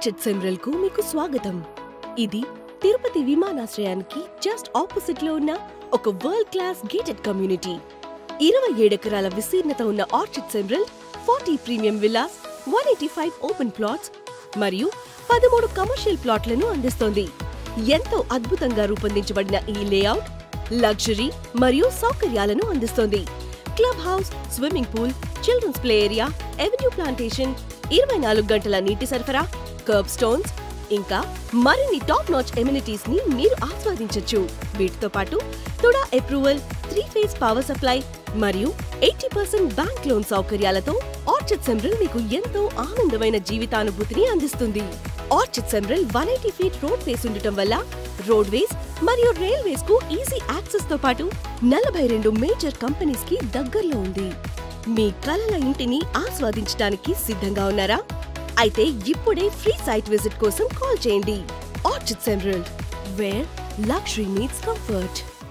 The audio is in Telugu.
ఆర్చిడ్ సెమ్రల్ కు మీకు స్వాగతం ఇది తిరుపతి విమానాశ్రయానికి జస్ట్ ఆపోజిట్ లో ఉన్న ఒక వరల్డ్ క్లాస్ గేటెడ్ కమ్యూనిటీ ఇరవై ఏడెకరాల విస్తీర్ణత ఉన్న ఆర్చిడ్ సెమ్రల్ forty premium villas one eighty five open plots మరియు పదమూడు కమర్షియల్ ప్లాట్లను అందిస్తోంది ఎంతో అద్భుతంగా రూపొందించబడిన ఈ లేఅవుట్ లగ్జరీ మరియు సౌకర్యాలను అందిస్తోంది club house swimming pool children's play area avenue plantation ఇరవై నాలుగు గంటల నీటి సరఫరా కర్బ్ స్టోన్స్ ఇంకా మరిన్ని టాప్ నాచ్ ఎమ్యూనిటీస్ ని మీరు ఆస్వాదించొచ్చు వీటితో పాటు TUDA approval three phase power supply మరియు ఎయిటీ పర్సెంట్ బ్యాంక్ లోన్ సౌకర్యాలతో ఆర్చిడ్ సెమ్రల్ మీకు ఎంతో ఆనందమైన జీవితానుభూతిని అందిస్తుంది ఆర్చిడ్ సెమ్రల్ one eighty feet road ways ఉండటం వల్ల రోడ్ వేస్ మరియు రైల్వేస్ కు ఈజీ యాక్సెస్ తో పాటు నలభై రెండు మేజర్ కంపెనీస్ కి దగ్గరలో ఉంది మీ కలల ఇంటిని ఆస్వాదించడానికి సిద్ధంగా ఉన్నారా అయితే ఇప్పుడే ఫ్రీ సైట్ విజిట్ కోసం కాల్ చేయండి ఆర్చిడ్ సెమ్రల్ వేర్ లగ్జరీ మీట్స్ కంఫర్ట్